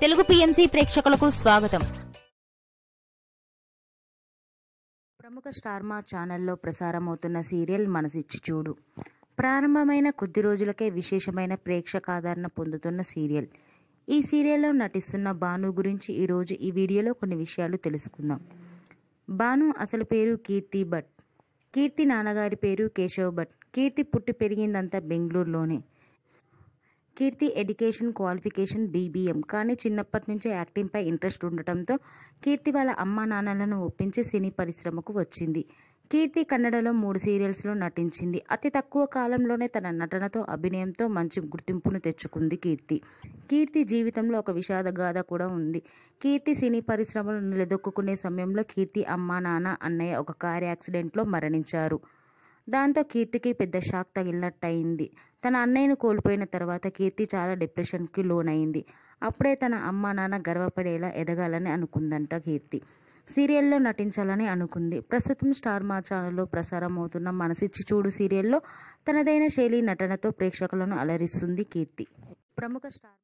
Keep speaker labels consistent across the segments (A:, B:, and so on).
A: Telugu PMC ప్రేక్షకులకు స్వాగతం
B: ప్రముఖ స్టార్ మా ఛానల్లో ప్రసారమవుతున్న సీరియల్ మనసిచ్చి చూడు ప్రారంభమైన కొద్ది రోజులకే విశేషమైన ప్రేక్షకాదరణ పొందుతున్న సీరియల్ ఈ సీరియల్లో నటిస్తున్న భాను గురించి ఈరోజు ఈ వీడియోలో కొన్ని విషయాలు తెలుసుకుందాం భాను అసలు పేరు కీర్తి భట్ కీర్తి నాన్నగారి పేరు కేశవ్ భట్ కీర్తి పుట్టి పెరిగిందంతా బెంగళూరులోనే కీర్తి ఎడ్యుకేషన్ క్వాలిఫికేషన్ బీబీఎం కానీ చిన్నప్పటి నుంచే యాక్టింగ్పై ఇంట్రెస్ట్ ఉండటంతో కీర్తి వాళ్ళ అమ్మా నాన్నలను ఒప్పించి సినీ పరిశ్రమకు వచ్చింది కీర్తి కన్నడలో మూడు సీరియల్స్లో నటించింది అతి తక్కువ కాలంలోనే తన నటనతో అభినయంతో మంచి గుర్తింపును తెచ్చుకుంది కీర్తి కీర్తి జీవితంలో ఒక విషాద గాథ కూడా ఉంది కీర్తి సినీ పరిశ్రమలో నిలదొక్కునే సమయంలో కీర్తి అమ్మా నాన్న అన్నయ్య ఒక కార్ యాక్సిడెంట్లో మరణించారు దాంతో కీర్తికి పెద్ద షాక్ తగిలినట్టయింది తన అన్నయ్యను కోల్పోయిన తర్వాత కీర్తి చాలా డిప్రెషన్కి లోనైంది అప్పుడే తన అమ్మ నాన్న గర్వపడేలా ఎదగాలని అనుకుందంట కీర్తి సీరియల్లో నటించాలని అనుకుంది ప్రస్తుతం స్టార్ మా ఛానల్లో ప్రసారం అవుతున్న మనసిచ్చి చూడు సీరియల్లో తనదైన శైలి నటనతో ప్రేక్షకులను అలరిస్తుంది కీర్తి ప్రముఖ స్టార్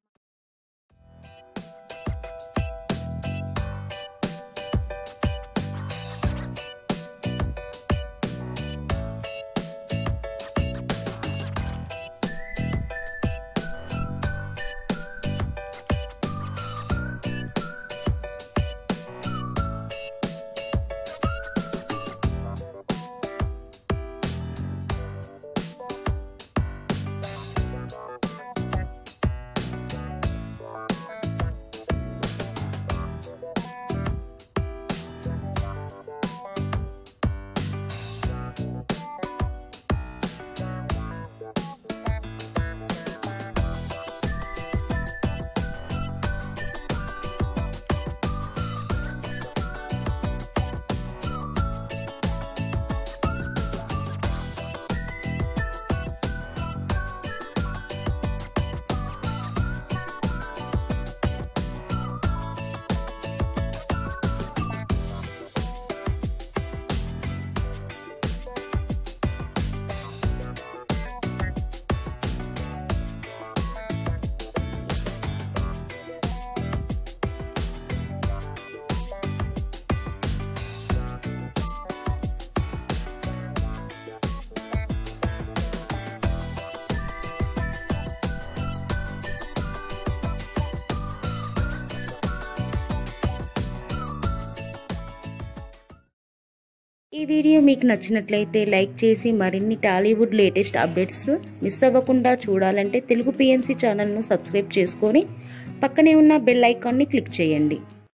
B: ఈ వీడియో మీకు నచ్చినట్లయితే లైక్ చేసి మరిన్ని టాలీవుడ్ లేటెస్ట్ అప్డేట్స్ మిస్ అవ్వకుండా చూడాలంటే తెలుగు పిఎంసి ఛానల్ను సబ్స్క్రైబ్ చేసుకొని పక్కనే ఉన్న బెల్ ఐకాన్ని క్లిక్ చేయండి